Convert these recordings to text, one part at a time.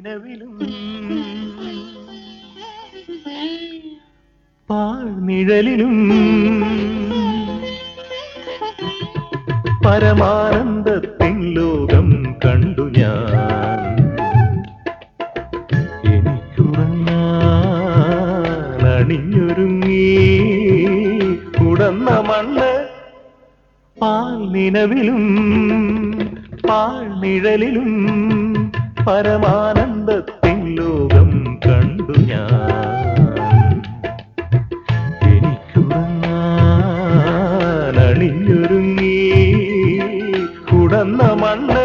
നിലവിലും പാഴ്നിഴലിലും പരമാനന്ദത്തിൻ ലോകം കണ്ടു ഞാൻ എനിക്കുറങ്ങാൻ അണിഞ്ഞൊരുങ്ങി കുടന്ന മണ്ണ് പാൽ നിലവിലും പാഴ്നിഴലിലും പരമാനന്ദത്തിൻ ലോകം കണ്ടു ഞാൻ എനിക്കുറങ്ങാൻ അണിഞ്ഞൊരുങ്ങി കുടന്ന മണ്ണ്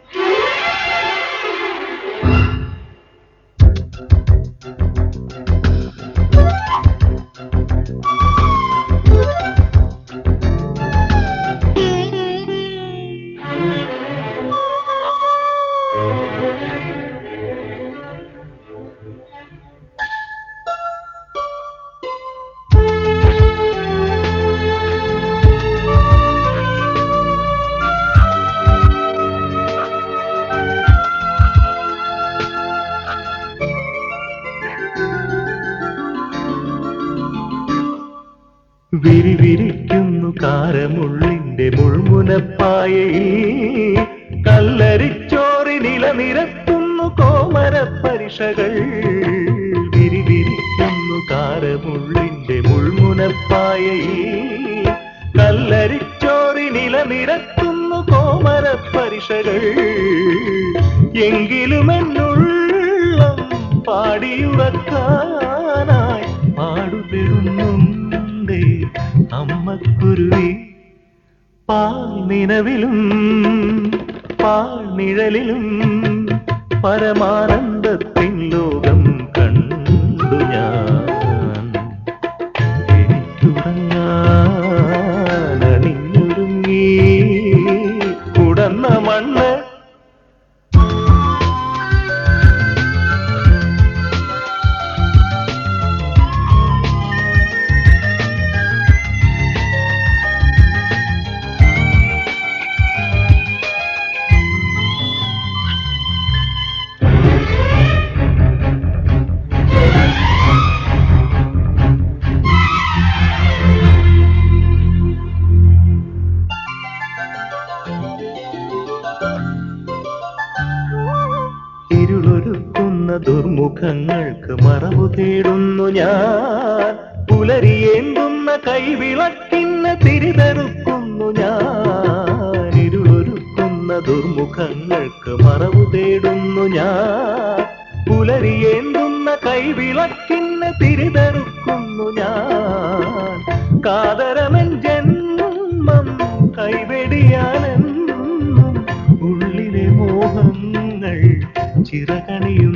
വിരിവിരിക്കുന്നു കാരമുള്ളിന്റെ മുൾമുനപ്പായയിൽ കല്ലരിച്ചോറി നിലനിരത്തുന്നു കോമര പരിഷകൾ വിരിവിരിക്കുന്നു കാരമുള്ളിന്റെ മുൾമുനപ്പായയിൽ കല്ലരിച്ചോറി നിലനിരത്തുന്നു കോമര പരിഷകൾ എങ്കിലും എന്നുള്ളം പാടിയുറക്കാനായി പാടുപെടുന്നുണ്ടേ അമ്മക്കുരുവി പാൽ നിലവിലും പാൽ നിഴലിലും പരമാനന്ദത്തിൻ ലോകം കണ്ടു ഞാൻ എനിക്കുറങ്ങാൻ അണിഞ്ഞൊരുങ്ങി കുടന്ന മണ്ണ് ഇരുളൊരുക്കുന്ന ദുർമുഖങ്ങൾക്ക് മറവു തേടുന്നു ഞാൻ പുലരിയേന്തുന്ന കൈവിളക്കിന്ന് തിരിതെറുക്കുന്നു ഞാൻ ഇരുളൊരുക്കുന്ന ദുർമുഖങ്ങൾക്ക് മറവു തേടുന്നു ഞാൻ പുലരിയേന്തുന്ന കൈവിളക്കിന്ന് തിരിതെറുക്കുന്നു ഞാൻ കാതരമൻ ജന്മം കൈവെടിയാനെന്നും ഉള്ളിലെ മോഹങ്ങൾ ചിറകണിയും